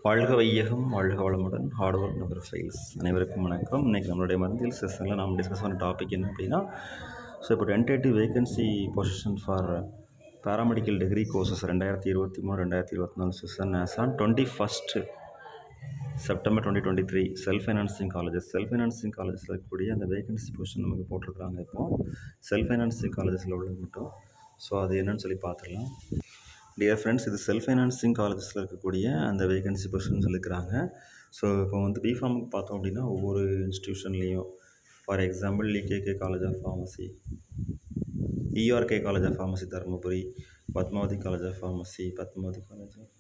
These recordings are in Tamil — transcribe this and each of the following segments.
வாழ்க வையகம் வாழ்க வளமுடன் ஹார்ட் ஒர்க் நம்பர் ஃபைல்ஸ் அனைவருக்கும் வணக்கம் இன்றைக்கி நம்மளுடைய மருந்தியல் செஷனில் நாம் டிஸ்கஸ் பண்ண டாபிக் என்ன அப்படின்னா ஸோ இப்போ tentative vacancy position for paramedical degree courses ரெண்டாயிரத்தி இருபத்தி மூணு ரெண்டாயிரத்தி இருபத்தி நாலு session as on twenty first September twenty twenty three self financing colleges self financing காலேஜஸில் இருக்கக்கூடிய அந்த வேகன்சி பொசிஷன் நமக்கு போட்டிருக்காங்க இப்போ செல்ஃப் ஃபைனான்சிங் காலேஜஸில் உள்ளது மட்டும் ஸோ அது என்னன்னு சொல்லி பார்த்துடலாம் டியர் ஃப்ரெண்ட்ஸ் இது செல்ஃப் ஃபைனான்சிங் காலேஜஸில் இருக்கக்கூடிய அந்த வேகன்சி பொசிஷன்ஸ் இருக்கிறாங்க ஸோ இப்போ வந்து பிஃபார்முக்கு பார்த்தோம் அப்படின்னா ஒவ்வொரு இன்ஸ்டியூஷன்லேயும் for example E K K college of pharmacy E R K college of pharmacy Dharmapuri Padmavathi college of pharmacy Padmavathi college of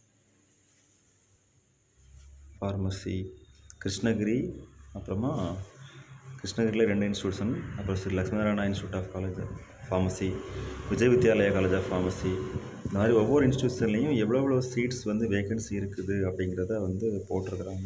pharmacy Krishnagiri அப்புறமா கிருஷ்ணகிரியில் ரெண்டு இன்ஸ்டியூஷன் அப்புறம் Sri Lakshmi Narayana institute of college pharmacy Vijay Vidyalaya college of pharmacy இந்த மாதிரி ஒவ்வொரு இன்ஸ்டியூஷன்லேயும் எவ்வளோ எவ்வளோ சீட்ஸ் வந்து வேகன்சி இருக்குது அப்படிங்கிறத வந்து போட்டிருக்கிறாங்க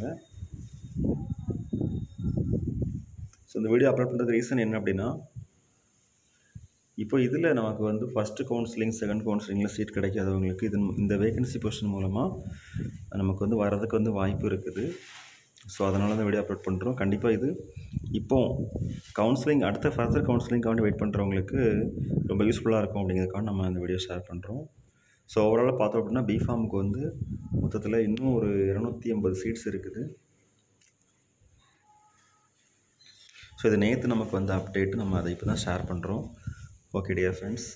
ஸோ இந்த வீடியோ அப்லோட் பண்ணுறது ரீசன் என்ன அப்படின்னா இப்போ இதில் நமக்கு வந்து ஃபஸ்ட்டு கவுன்சிலிங் செகண்ட் கவுன்சிலிங்கில் சீட் கிடைக்காதவங்களுக்கு இது இந்த வேகன்சி பொசிஷன் மூலமாக நமக்கு வந்து வர்றதுக்கு வந்து வாய்ப்பு இருக்குது ஸோ அதனால தான் வீடியோ அப்லோட் பண்ணுறோம் கண்டிப்பாக இது இப்போ கவுன்சிலிங் அடுத்த ஃபர்தர் கவுன்சிலிங்காக வெயிட் பண்ணுறவங்களுக்கு ரொம்ப யூஸ்ஃபுல்லாக இருக்கும் அப்படிங்கிறதுக்காக நம்ம இந்த வீடியோ ஷேர் பண்ணுறோம் ஸோ ஓவராலாக பார்த்தோம் அப்படின்னா பிஃபார்முக்கு வந்து மொத்தத்தில் இன்னும் ஒரு இரநூத்தி ஐம்பது சீட்ஸ் இருக்குது ஸோ இது நேற்று நமக்கு வந்து அப்டேட் நம்ம அதை இப்போ தான் ஷேர் பண்ணுறோம் ஓகே டியர் ஃப்ரெண்ட்ஸ்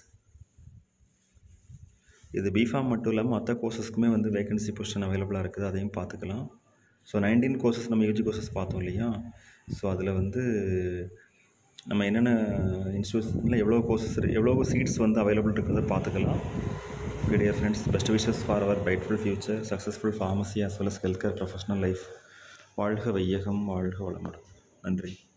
இது பிஃபார்ம் மட்டும் இல்லாமல் மற்ற கோர்சஸ்க்குமே வந்து வேகன்சி பொசிஷன் அவைலபிளாக இருக்குது அதையும் பார்த்துக்கலாம் ஸோ நைன்டீன் கோர்சஸ் நம்ம யூஜி கோர்சஸ் பார்த்தோம் இல்லையா ஸோ அதில் வந்து நம்ம என்னென்ன இன்ஸ்டியூஷனில் எவ்வளோ கோர்சஸ் எவ்வளோ சீட்ஸ் வந்து அவைலபிள் இருக்கிறத பார்த்துக்கலாம் okay dear friends best wishes for our brightful future successful pharmacy as well as health care professional life வாழ்க வையகம் வாழ்க வளமுடன் நன்றி